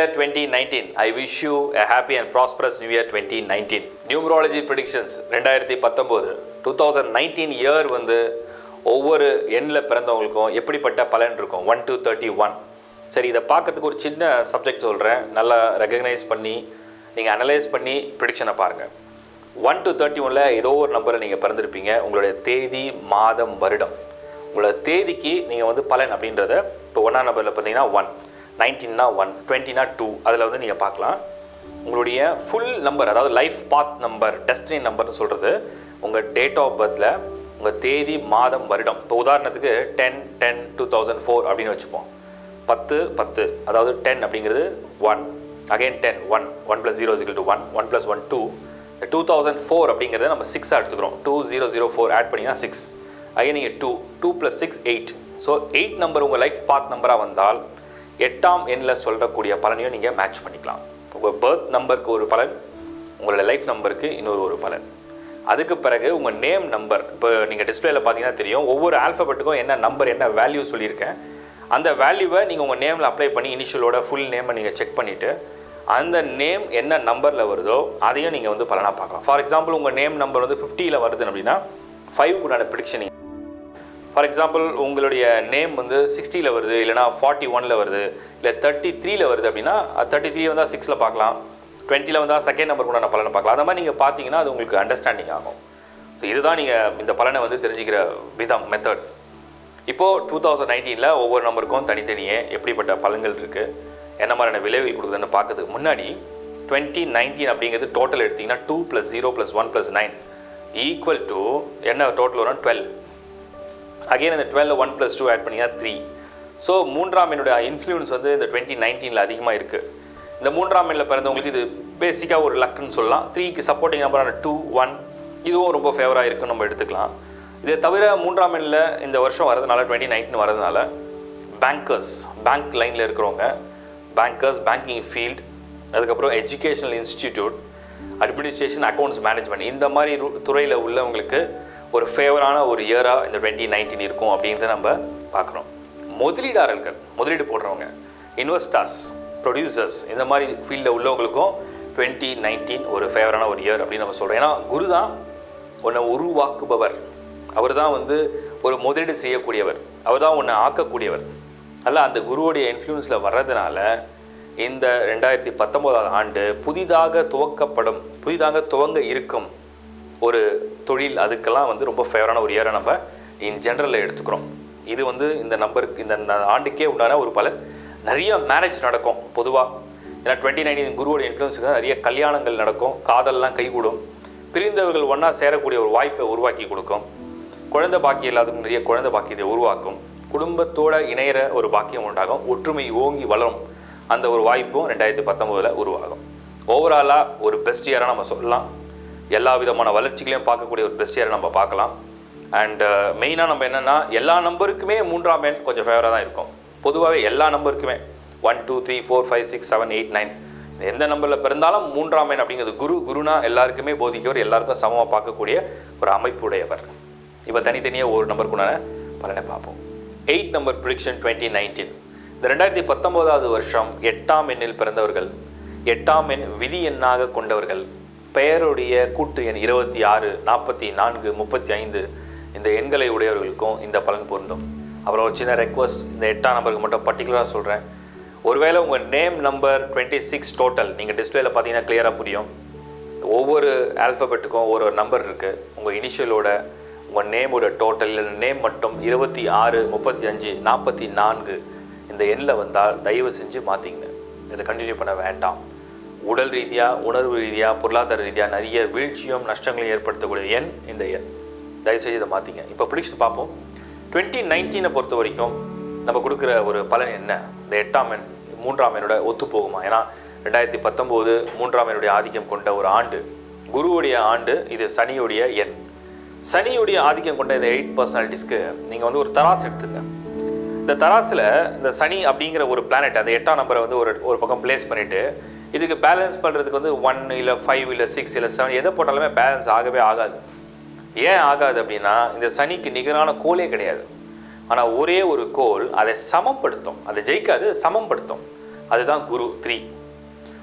Year 2019. I wish you a happy and prosperous New Year 2019. Numerology predictions ரெண்டாயிரத்தி பத்தொம்போது two thousand nineteen year வந்து ஒவ்வொரு எண்ணில் பிறந்தவங்களுக்கும் எப்படிப்பட்ட பலன் இருக்கும் ஒன் to தேர்ட்டி ஒன் சரி இதை பார்க்கறதுக்கு ஒரு சின்ன சப்ஜெக்ட் சொல்கிறேன் நல்லா ரெகக்னைஸ் பண்ணி நீங்கள் அனலைஸ் பண்ணி ப்ரிடிக்ஷனை பாருங்கள் ஒன் to தேர்ட்டி ஒனில் ஏதோ ஒரு நம்பரை நீங்கள் பிறந்திருப்பீங்க உங்களுடைய தேதி மாதம் வருடம் உங்களோட தேதிக்கு நீங்கள் வந்து பலன் அப்படின்றத இப்போ ஒன்றாம் நம்பரில் பார்த்தீங்கன்னா ஒன் நைன்டீன்னா ஒன் டுவெண்ட்டினா டூ அதில் வந்து நீங்கள் பார்க்கலாம் உங்களுடைய ஃபுல் நம்பர் அதாவது லைஃப் பாத் நம்பர் டெஸ்டினி நம்பர்னு சொல்கிறது உங்கள் டேட் ஆஃப் பர்த்தில் உங்கள் தேதி மாதம் வருடம் இப்போ உதாரணத்துக்கு ten ten two thousand four அப்படின்னு வச்சுப்போம் பத்து பத்து அதாவது டென் அப்படிங்கிறது one again ten one one plus zero சிக்கல் two one one plus one two two thousand four அப்படிங்கிறத நம்ம சிக்ஸாக எடுத்துக்கிறோம் two zero zero four add பண்ணிங்கன்னா சிக்ஸ் அகைன் நீங்கள் two two plus six eight so eight number உங்கள் life path நம்பராக வந்தால் எட்டாம் எண்ணில் சொல்லக்கூடிய பலனையும் நீங்கள் மேட்ச் பண்ணிக்கலாம் உங்கள் பர்த் நம்பருக்கு ஒரு பலன் உங்களோட லைஃப் நம்பருக்கு இன்னொரு ஒரு பலன் அதுக்கு பிறகு உங்கள் நேம் நம்பர் இப்போ நீங்கள் டிஸ்பிளேல பார்த்தீங்கன்னா தெரியும் ஒவ்வொரு ஆல்ஃபபெட்டுக்கும் என்ன நம்பர் என்ன வேல்யூ சொல்லியிருக்கேன் அந்த வேல்யூவை நீங்கள் உங்கள் நேமில் அப்ளை பண்ணி இனிஷியலோட ஃபுல் நேமை நீங்கள் செக் பண்ணிவிட்டு அந்த நேம் என்ன நம்பரில் வருதோ அதையும் நீங்கள் வந்து பலனாக பார்க்கலாம் ஃபார் எக்ஸாம்பிள் உங்கள் நேம் நம்பர் வந்து ஃபிஃப்டியில் வருது அப்படின்னா ஃபைவ் உண்டான ப்ரிடிக்ஷன் ஃபார் எக்ஸாம்பிள் உங்களுடைய நேம் வந்து சிக்ஸ்டியில் வருது இல்லைனா ஃபார்ட்டி ஒனில் வருது இல்லை தேர்ட்டி த்ரீல வருது அப்படின்னா தேர்ட்டி த்ரீ வந்தால் சிக்ஸில் பார்க்கலாம் டுவெண்ட்டியில் வந்தால் செகண்ட் நம்பர் கூட நான் பலனை பார்க்கலாம் அந்த மாதிரி நீங்கள் பார்த்தீங்கன்னா அது உங்களுக்கு அண்டர்ஸ்டாண்டிங் ஆகும் ஸோ இதுதான் நீங்கள் இந்த பலனை வந்து தெரிஞ்சுக்கிற விதம் மெத்தட் இப்போது டூ தௌசண்ட் நைன்டீனில் ஒவ்வொரு நம்பருக்கும் தனித்தனியே எப்படிப்பட்ட பலன்கள் இருக்குது என்ன மாதிரியான விளைவுகள் கொடுக்குதுன்னு பார்க்கறதுக்கு முன்னாடி டுவெண்ட்டி நைன்டீன் அப்படிங்கிறது டோட்டல் எடுத்திங்கன்னா two plus zero plus one plus nine equal to என்ன டோட்டல் வரும் டுவெல் அகைன் இந்த twelve one plus two add பண்ணிங்கன்னா த்ரீ ஸோ மூன்றாம் என்னுடைய இன்ஃப்ளூயன்ஸ் வந்து இந்த டுவெண்ட்டி நைன்டீனில் அதிகமாக இருக்குது இந்த மூன்றாம் எண்ணில் பிறந்தவங்களுக்கு இது பேசிக்காக ஒரு லக்குன்னு சொல்லலாம் த்ரீக்கு சப்போர்ட்டிங் நம்பரான டூ ஒன் இதுவும் ரொம்ப ஃபேவராக இருக்குன்னு நம்ம எடுத்துக்கலாம் இதை தவிர மூன்றாம் எண்ணில் இந்த வருஷம் வரதுனால டுவெண்ட்டி நைன்டீன் வரதுனால பேங்கர்ஸ் பேங்க் லைனில் இருக்கிறவங்க பேங்கர்ஸ் பேங்கிங் ஃபீல்ட் அதுக்கப்புறம் educational institute administration accounts management இந்த மாதிரி துறையில் உள்ளவங்களுக்கு ஒரு ஃபேவரான ஒரு இயராக இந்த டுவெண்ட்டி நைன்டீன் இருக்கும் அப்படின்றத நம்ம பார்க்குறோம் முதலீடாளர்கள் முதலீடு போடுறவங்க இன்வெஸ்டர்ஸ் ப்ரொடியூசர்ஸ் இந்த மாதிரி ஃபீல்டில் உள்ளவங்களுக்கும் டுவெண்ட்டி நைன்டீன் ஒரு ஃபேவரான ஒரு இயர் அப்படின்னு நம்ம சொல்கிறோம் ஏன்னா குரு தான் உன்னை உருவாக்குபவர் அவர் தான் வந்து ஒரு முதலீடு செய்யக்கூடியவர் அவர் தான் உன்னை ஆக்கக்கூடியவர் அல்ல அந்த குருவுடைய இன்ஃப்ளூயன்ஸில் வர்றதுனால இந்த ரெண்டாயிரத்தி பத்தொம்போதாவது ஆண்டு புதிதாக துவக்கப்படும் புதிதாக துவங்க இருக்கும் ஒரு தொழில் அதுக்கெல்லாம் வந்து ரொம்ப ஃபேவரான ஒரு இயரை நம்ம இன் ஜென்ரலில் எடுத்துக்கிறோம் இது வந்து இந்த நம்பருக்கு இந்த இந்த ஆண்டுக்கே உண்டான ஒரு பலன் நிறைய மேரேஜ் நடக்கும் பொதுவாக ஏன்னா டுவெண்ட்டி நைன்டீன் குருவோட இன்ஃப்ளூன்ஸுக்கு நிறைய கல்யாணங்கள் நடக்கும் காதல்லாம் கைகூடும் பிரிந்தவர்கள் ஒன்றா சேரக்கூடிய ஒரு வாய்ப்பை உருவாக்கி கொடுக்கும் குழந்தை பாக்கியம் இல்லாதவங்க நிறைய குழந்தை பாக்கியத்தை உருவாக்கும் குடும்பத்தோட இணையிற ஒரு பாக்கியம் உண்டாகும் ஒற்றுமை ஓங்கி வளரும் அந்த ஒரு வாய்ப்பும் ரெண்டாயிரத்தி பத்தொம்போதில் உருவாகும் ஓவராலாக ஒரு பெஸ்ட் இயராக நம்ம சொல்லலாம் எல்லா விதமான வளர்ச்சிகளையும் பார்க்கக்கூடிய ஒரு பெஸ்ட் இயரை நம்ம பார்க்கலாம் அண்ட் மெயினாக நம்ம என்னென்னா எல்லா நம்பருக்குமே மூன்றாம் எண் கொஞ்சம் ஃபேவராக தான் இருக்கும் பொதுவாகவே எல்லா நம்பருக்குமே one two three four five six seven eight nine எந்த நம்பரில் பிறந்தாலும் மூன்றாம் எண் அப்படிங்கிறது குரு குருனா எல்லாருக்குமே போதிக்கவர் எல்லாருக்கும் சமமாக பார்க்கக்கூடிய ஒரு அமைப்புடையவர் இப்போ தனித்தனியாக ஒரு நம்பருக்குண்டான பலனை பார்ப்போம் eight number prediction twenty nineteen இந்த ரெண்டாயிரத்தி பத்தொம்போதாவது வருஷம் எட்டாம் எண்ணில் பிறந்தவர்கள் எட்டாம் எண் விதி எண்ணாக கொண்டவர்கள் பெயருடைய கூட்டு எண் இருபத்தி ஆறு நாற்பத்தி நான்கு முப்பத்தி ஐந்து இந்த எண்களை உடையவர்களுக்கும் இந்த பலன் பொருந்தும் அப்புறம் ஒரு சின்ன ரெக்வஸ்ட் இந்த எட்டாம் நம்பருக்கு மட்டும் பர்டிகுலராக சொல்கிறேன் ஒருவேளை உங்கள் name number twenty six total நீங்கள் டிஸ்பிளேல பார்த்தீங்கன்னா கிளியராக புரியும் ஒவ்வொரு ஆல்ஃபபெட்டுக்கும் ஒரு ஒரு நம்பர் இருக்குது உங்கள் இனிஷியலோட உங்கள் நேமோட டோட்டல் இல்லை நேம் மட்டும் இருபத்தி ஆறு முப்பத்தி அஞ்சு நாற்பத்தி நான்கு இந்த எண்ணில் வந்தால் தயவு செஞ்சு மாற்றிங்க இதை கண்டினியூ பண்ண வேண்டாம் உடல் ரீதியாக உணர்வு ரீதியாக பொருளாதார ரீதியாக நிறைய வீழ்ச்சியும் நஷ்டங்களையும் ஏற்படுத்தக்கூடிய எண் இந்த எண் தயவுசெய்து இதை மாற்றிங்க இப்போ ப்ரிடிக்ஷன் பார்ப்போம் டுவெண்ட்டி நைன்டீனை பொறுத்த வரைக்கும் நம்ம கொடுக்குற ஒரு பலன் என்ன இந்த எட்டாம் எண் மூன்றாம் எண்ணோட ஒத்து போகுமா ஏன்னா ரெண்டாயிரத்தி பத்தொம்போது மூன்றாம் எண்ணுடைய ஆதிக்கம் கொண்ட ஒரு ஆண்டு குருவுடைய ஆண்டு இது சனியுடைய எண் சனியுடைய ஆதிக்கம் கொண்ட இந்த எயிட் பர்சனாலிட்டிஸ்க்கு நீங்கள் வந்து ஒரு தராசு எடுத்துங்க இந்த தராசில் இந்த சனி அப்படிங்கிற ஒரு பிளானட் அந்த எட்டாம் நம்பரை வந்து ஒரு ஒரு பக்கம் பிளேஸ் பண்ணிவிட்டு இதுக்கு பேலன்ஸ் பண்ணுறதுக்கு வந்து ஒன் இல்லை ஃபைவ் இல்லை சிக்ஸ் இல்லை செவன் எதை போட்டாலுமே பேலன்ஸ் ஆகவே ஆகாது ஏன் ஆகாது அப்படின்னா இந்த சனிக்கு நிகரான கோலே கிடையாது ஆனால் ஒரே ஒரு கோல் அதை சமப்படுத்தும் அதை ஜெயிக்காது சமப்படுத்தும் அதுதான் Guru three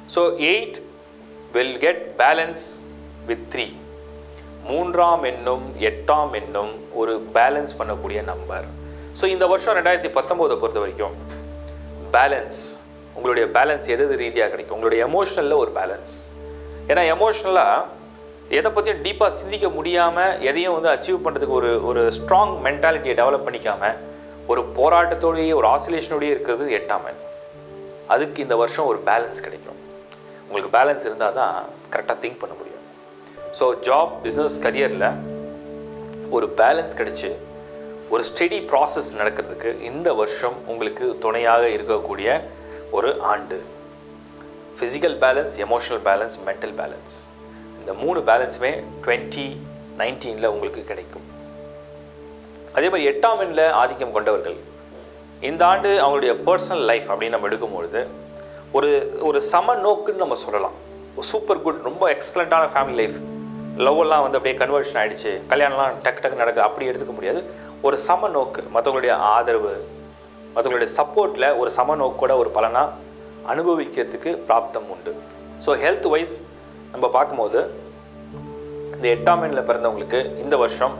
so eight will get balance with three மூன்றாம் எண்ணும் எட்டாம் எண்ணும் ஒரு பேலன்ஸ் பண்ணக்கூடிய நம்பர் ஸோ இந்த வருஷம் ரெண்டாயிரத்தி பத்தொம்போதை பொறுத்த வரைக்கும் பேலன்ஸ் உங்களுடைய பேலன்ஸ் எது எது ரீதியாக கிடைக்கும் உங்களுடைய எமோஷனலில் ஒரு பேலன்ஸ் ஏன்னா எமோஷ்னலாக எதை பற்றியும் டீப்பாக சிந்திக்க முடியாமல் எதையும் வந்து அச்சீவ் பண்ணுறதுக்கு ஒரு ஒரு ஸ்ட்ராங் மென்டாலிட்டியை டெவலப் பண்ணிக்காமல் ஒரு போராட்டத்தோடையே ஒரு ஆசிலேஷனோடயே இருக்கிறது எட்டாம் எண் அதுக்கு இந்த வருஷம் ஒரு பேலன்ஸ் கிடைக்கும் உங்களுக்கு பேலன்ஸ் இருந்தால் தான் கரெக்டாக திங்க் பண்ண முடியும் ஸோ ஜாப் பிஸ்னஸ் கரியரில் ஒரு பேலன்ஸ் கிடைச்சு ஒரு ஸ்டெடி ப்ராசஸ் நடக்கிறதுக்கு இந்த வருஷம் உங்களுக்கு துணையாக இருக்கக்கூடிய ஒரு ஆண்டு physical balance emotional balance mental balance இந்த மூணு பேலன்ஸுமே டுவெண்ட்டி நைன்டீனில் உங்களுக்கு கிடைக்கும் அதே மாதிரி எட்டாம் எண்ணில் ஆதிக்கம் கொண்டவர்கள் இந்த ஆண்டு அவங்களுடைய பர்சனல் லைஃப் அப்படின்னு நம்ம எடுக்கும்பொழுது ஒரு ஒரு சம நோக்குன்னு நம்ம சொல்லலாம் சூப்பர் குட் ரொம்ப எக்ஸலண்ட்டான ஃபேமிலி லைஃப் லவ்வெல்லாம் வந்து அப்படியே கன்வர்ஷன் ஆகிடுச்சு கல்யாணம்லாம் டக்கு டக்கு நடக்குது அப்படி எடுத்துக்க முடியாது ஒரு சம நோக்கு மற்றவங்களுடைய ஆதரவு மற்றவங்களுடைய சப்போர்ட்டில் ஒரு சம நோக்கோட ஒரு பலனாக அனுபவிக்கிறதுக்கு பிராப்தம் உண்டு ஸோ ஹெல்த் வைஸ் நம்ம பார்க்கும்போது இந்த எட்டாம் எண்ணில் பிறந்தவங்களுக்கு இந்த வருஷம்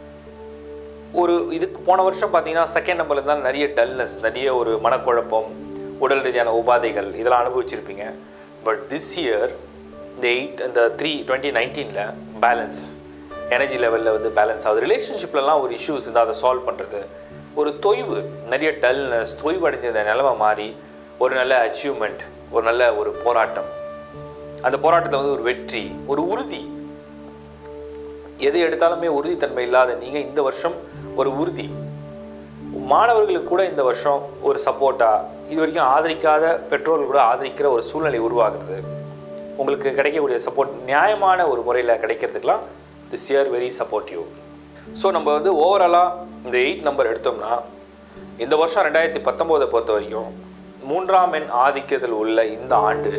ஒரு இதுக்கு போன வருஷம் பார்த்தீங்கன்னா செகண்ட் நம்பர்ல தான் நிறைய டல்னஸ் நிறைய ஒரு மனக்குழப்பம் உடல் ரீதியான உபாதைகள் இதெல்லாம் அனுபவிச்சிருப்பீங்க பட் திஸ் இயர் இந்த எயிட் இந்த த்ரீ டுவெண்ட்டி நைன்டீனில் பேலன்ஸ் எனர்ஜி லெவலில் வந்து பேலன்ஸ் ஆகுது ரிலேஷன்ஷிப்லலாம் ஒரு இஷ்யூஸ் இருந்தால் அதை சால்வ் பண்ணுறது ஒரு தொய்வு நிறைய டல்னஸ் தொய்வு அடைஞ்ச நிலமை மாறி ஒரு நல்ல அச்சீவ்மெண்ட் ஒரு நல்ல ஒரு போராட்டம் அந்த போராட்டத்தில் வந்து ஒரு வெற்றி ஒரு உறுதி எதை எடுத்தாலுமே உறுதித்தன்மை இல்லாத நீங்கள் இந்த வருஷம் ஒரு உறுதி மாணவர்களுக்கு கூட இந்த வருஷம் ஒரு சப்போர்ட்டாக இது வரைக்கும் ஆதரிக்காத பெற்றோர்கள் கூட ஆதரிக்கிற ஒரு சூழ்நிலை உருவாகுது உங்களுக்கு கிடைக்கக்கூடிய சப்போர்ட் நியாயமான ஒரு முறையில் கிடைக்கிறதுக்கெலாம் this year very supportive so நம்ம வந்து ஓவராலாக இந்த எயிட் நம்பர் எடுத்தோம்னா இந்த வருஷம் ரெண்டாயிரத்தி பத்தொம்போதை பொறுத்த வரைக்கும் மூன்றாம் எண் ஆதிக்கத்தில் உள்ள இந்த ஆண்டு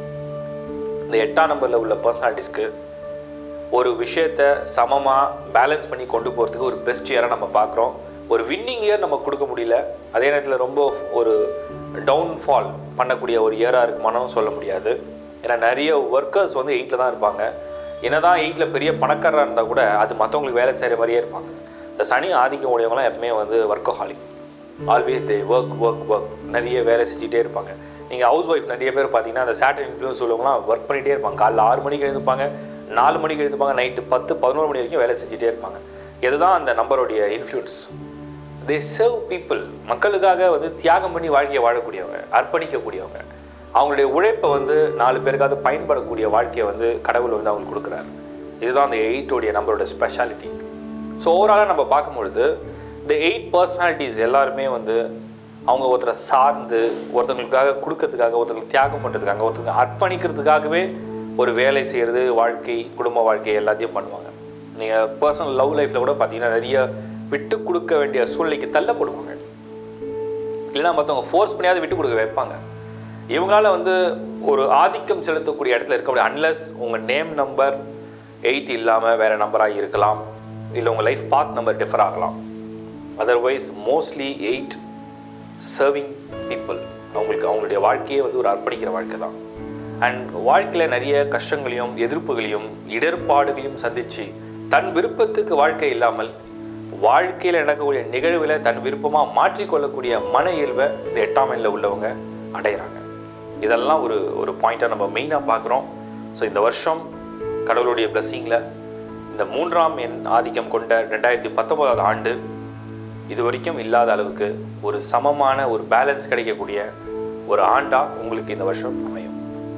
இந்த எட்டாம் நம்பரில் உள்ள பர்சனாலிட்டிஸ்க்கு ஒரு விஷயத்தை சமமாக பேலன்ஸ் பண்ணி கொண்டு போகிறதுக்கு ஒரு பெஸ்ட் இயராக நம்ம பார்க்குறோம் ஒரு வின்னிங் இயர் நம்ம கொடுக்க முடியல அதே நேரத்தில் ரொம்ப ஒரு டவுன்ஃபால் பண்ணக்கூடிய ஒரு இயராக இருக்குமானும் சொல்ல முடியாது ஏன்னா நிறைய ஒர்க்கர்ஸ் வந்து எயிட்டில் தான் இருப்பாங்க என்னதான் எயிட்டில் பெரிய பணக்காரராக இருந்தால் கூட அது மற்றவங்களுக்கு வேலை செய்கிற மாதிரியே இருப்பாங்க இந்த சனி ஆதிக்கம் உடையவங்களாம் எப்பவுமே வந்து workaholic always they work work work நிறைய வேலை செஞ்சுட்டே இருப்பாங்க நீங்கள் ஹவுஸ் ஒய்ஃப் நிறைய பேர் பார்த்தீங்கன்னா அந்த சாட்டர்டே இன்ஃப்ளூன்ஸ் உள்ளவங்களாம் ஒர்க் பண்ணிகிட்டே இருப்பாங்க காலைல ஆறு மணிக்கு எழுந்துப்பாங்க நாலு மணிக்கு எழுந்துப்பாங்க நைட்டு பத்து பதினோரு மணி வரைக்கும் வேலை செஞ்சுட்டே இருப்பாங்க இதுதான் அந்த நம்பருடைய இன்ஃப்ளூயன்ஸ் தே சர்வ் பீப்புள் மக்களுக்காக வந்து தியாகம் பண்ணி வாழ்க்கையை வாழக்கூடியவங்க அர்ப்பணிக்கக்கூடியவங்க அவங்களுடைய உழைப்பை வந்து நாலு பேருக்காவது பயன்படக்கூடிய வாழ்க்கையை வந்து கடவுள் வந்து அவங்களுக்கு கொடுக்குறாரு இதுதான் அந்த எயிட்டோடைய நம்பரோட ஸ்பெஷாலிட்டி ஸோ ஓவராலாக நம்ம பார்க்கும்பொழுது இந்த எயிட் பர்சனாலிட்டிஸ் எல்லாருமே வந்து அவங்க ஒருத்தரை சார்ந்து ஒருத்தங்களுக்காக கொடுக்கறதுக்காக ஒருத்தங்களுக்கு தியாகம் பண்ணுறதுக்காக ஒருத்தருக்கு அர்ப்பணிக்கிறதுக்காகவே ஒரு வேலை செய்கிறது வாழ்க்கை குடும்ப வாழ்க்கை எல்லாத்தையும் பண்ணுவாங்க நீங்கள் பர்சனல் லவ் லைஃப்பில் கூட பார்த்தீங்கன்னா நிறைய விட்டு கொடுக்க வேண்டிய சூழ்நிலைக்கு தள்ளப்படுவாங்க இல்லைன்னா மற்றவங்க ஃபோர்ஸ் பண்ணியாவது விட்டு கொடுக்க வைப்பாங்க இவங்களால வந்து ஒரு ஆதிக்கம் செலுத்தக்கூடிய இடத்துல இருக்க முடியாது அன்லஸ் உங்கள் நேம் நம்பர் எயிட் இல்லாமல் வேறு நம்பராக இருக்கலாம் இல்லை உங்கள் லைஃப் பாத் நம்பர் டிஃபர் ஆகலாம் otherwise mostly eight serving people அவங்களுக்கு அவங்களுடைய வாழ்க்கையே வந்து ஒரு அர்ப்பணிக்கிற வாழ்க்கை தான் அண்ட் வாழ்க்கையில் நிறைய கஷ்டங்களையும் எதிர்ப்புகளையும் இடர்பாடுகளையும் சந்தித்து தன் விருப்பத்துக்கு வாழ்க்கை இல்லாமல் வாழ்க்கையில் நடக்கக்கூடிய நிகழ்வில் தன் விருப்பமாக மாற்றிக்கொள்ளக்கூடிய மன இயல்பை இந்த எட்டாம் எண்ணில் உள்ளவங்க அடைகிறாங்க இதெல்லாம் ஒரு ஒரு பாயிண்ட்டாக நம்ம மெயினாக பார்க்குறோம் ஸோ இந்த வருஷம் கடவுளுடைய பிளஸ்ஸிங்கில் இந்த மூன்றாம் எண் ஆதிக்கம் கொண்ட ரெண்டாயிரத்தி பத்தொன்பதாவது ஆண்டு இது வரைக்கும் இல்லாத அளவுக்கு ஒரு சமமான ஒரு பேலன்ஸ் கிடைக்கக்கூடிய ஒரு ஆண்டாக உங்களுக்கு இந்த வருஷம் அமையும்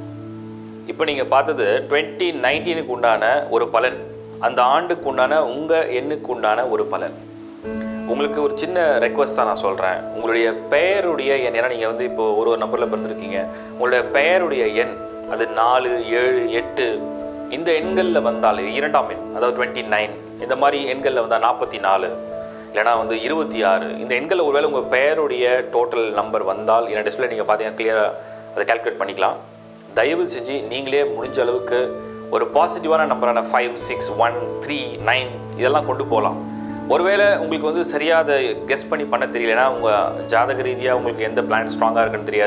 இப்போ நீங்கள் பார்த்தது டுவெண்ட்டி நைன்டீனுக்கு உண்டான ஒரு பலன் அந்த ஆண்டுக்கு உண்டான உங்கள் எண்ணுக்கு உண்டான ஒரு பலன் உங்களுக்கு ஒரு சின்ன ரெக்வஸ்ட் தான் நான் சொல்கிறேன் உங்களுடைய பெயருடைய எண் ஏன்னா நீங்கள் வந்து இப்போ ஒரு ஒரு நம்பரில் பிறந்திருக்கீங்க உங்களுடைய பெயருடைய எண் அது நாலு ஏழு எட்டு இந்த எண்களில் வந்தால் இது இரண்டாம் எண் அதாவது டுவெண்ட்டி நைன் இந்த மாதிரி எண்களில் வந்தால் நாற்பத்தி நாலு இல்லைனா வந்து இருபத்தி ஆறு இந்த எண்களில் ஒருவேளை உங்கள் பெயருடைய டோட்டல் நம்பர் வந்தால் என்ன டிஸ்பிளே நீங்கள் பார்த்தீங்கன்னா கிளியராக அதை கால்குலேட் பண்ணிக்கலாம் தயவு செஞ்சு நீங்களே முடிஞ்ச அளவுக்கு ஒரு பாசிட்டிவான நம்பரான five six one three nine இதெல்லாம் கொண்டு போகலாம் ஒருவேளை உங்களுக்கு வந்து சரியாக அதை கெஸ் பண்ணி பண்ண தெரியலனா உங்கள் ஜாதக ரீதியாக உங்களுக்கு எந்த பிளான் ஸ்ட்ராங்காக இருக்குன்னு தெரியாது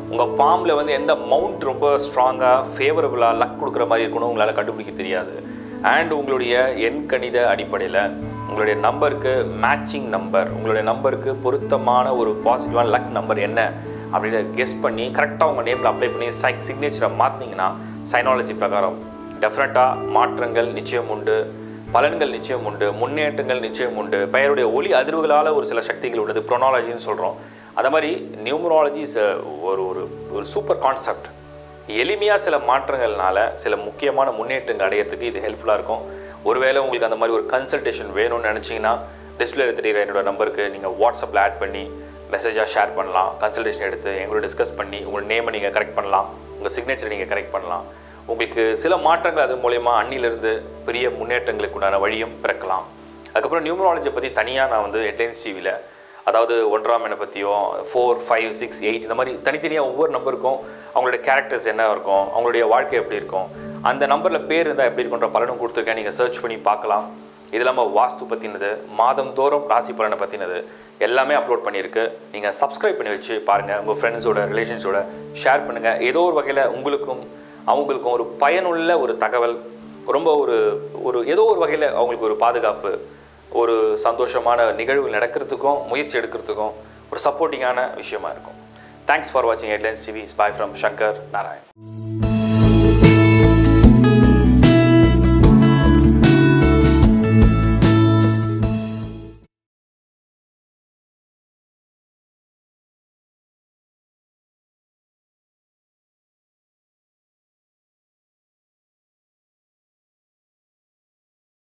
உங்கள் பாம்பில் வந்து எந்த மவுண்ட் ரொம்ப ஸ்ட்ராங்காக ஃபேவரபுளாக லக் கொடுக்குற மாதிரி இருக்கணும் உங்களால் கண்டுபிடிக்க தெரியாது அண்ட் உங்களுடைய எண் கணித அடிப்படையில் உங்களுடைய நம்பருக்கு மேட்சிங் நம்பர் உங்களுடைய நம்பருக்கு பொருத்தமான ஒரு பாசிட்டிவான லக் நம்பர் என்ன அப்படின்னு கெஸ் பண்ணி கரெக்டாக உங்கள் நேமில் அப்ளை பண்ணி சை சிக்னேச்சரை மாற்றினீங்கன்னா சைனாலஜி பிரகாரம் டெஃபினட்டாக மாற்றங்கள் நிச்சயம் உண்டு பலன்கள் நிச்சயம் உண்டு முன்னேற்றங்கள் நிச்சயம் உண்டு பெயருடைய ஒளி அதிர்வுகளால் ஒரு சில சக்திகள் உள்ளது ப்ரொனாலஜின்னு சொல்கிறோம் அந்த மாதிரி நியூமராலஜி இஸ் ஒரு ஒரு ஒரு சூப்பர் கான்செப்ட் எளிமையாக சில மாற்றங்கள்னால சில முக்கியமான முன்னேற்றங்கள் அடையிறதுக்கு இது ஹெல்ப்ஃபுல்லாக இருக்கும் ஒருவேளை உங்களுக்கு அந்த மாதிரி ஒரு கன்சல்டேஷன் வேணும்னு நினச்சிங்கன்னா டிஸ்பிளேல தெரியுற என்னோட நம்பருக்கு நீங்கள் வாட்ஸ்அப்பில் ஆட் பண்ணி மெசேஜாக ஷேர் பண்ணலாம் கன்சல்டேஷன் எடுத்து எங்களோட டிஸ்கஸ் பண்ணி உங்கள் நேமை நீங்கள் கரெக்ட் பண்ணலாம் உங்கள் சிக்னேச்சரை நீங்கள் கரெக்ட் பண்ணலாம் உங்களுக்கு சில மாற்றங்கள் அது மூலயமா அன்னிலிருந்து பெரிய முன்னேற்றங்களுக்கு உண்டான வழியும் பிறக்கலாம் அதுக்கப்புறம் நியூமராலஜியை பற்றி தனியாக நான் வந்து ஹெட்லைன்ஸ் டிவியில் அதாவது ஒன்றாம் எண்ணை பற்றியும் ஃபோர் ஃபைவ் சிக்ஸ் எயிட் இந்த மாதிரி தனித்தனியாக ஒவ்வொரு நம்பருக்கும் அவங்களுடைய கேரக்டர்ஸ் என்ன இருக்கும் அவங்களுடைய வாழ்க்கை எப்படி இருக்கும் அந்த நம்பரில் பேர் இருந்தால் எப்படி இருக்குன்ற பலனும் கொடுத்துருக்கேன் நீங்கள் சர்ச் பண்ணி பார்க்கலாம் இது இல்லாமல் வாஸ்து பற்றினது மாதந்தோறும் ராசி பலனை பற்றினது எல்லாமே அப்லோட் பண்ணியிருக்கு நீங்கள் சப்ஸ்கிரைப் பண்ணி வச்சு பாருங்கள் உங்கள் ஃப்ரெண்ட்ஸோட ரிலேஷன்ஸோட ஷேர் பண்ணுங்கள் ஏதோ ஒரு வகையில் உங்களுக்கும் அவங்களுக்கும் ஒரு பயனுள்ள ஒரு தகவல் ரொம்ப ஒரு ஒரு ஏதோ ஒரு வகையில் அவங்களுக்கு ஒரு பாதுகாப்பு ஒரு சந்தோஷமான நிகழ்வு நடக்கிறதுக்கும் முயற்சி எடுக்கிறதுக்கும் ஒரு சப்போர்ட்டிங்கான விஷயமா இருக்கும் தேங்க்ஸ் ஃபார் வாட்சிங் headlines TV spy from Shankar Narayan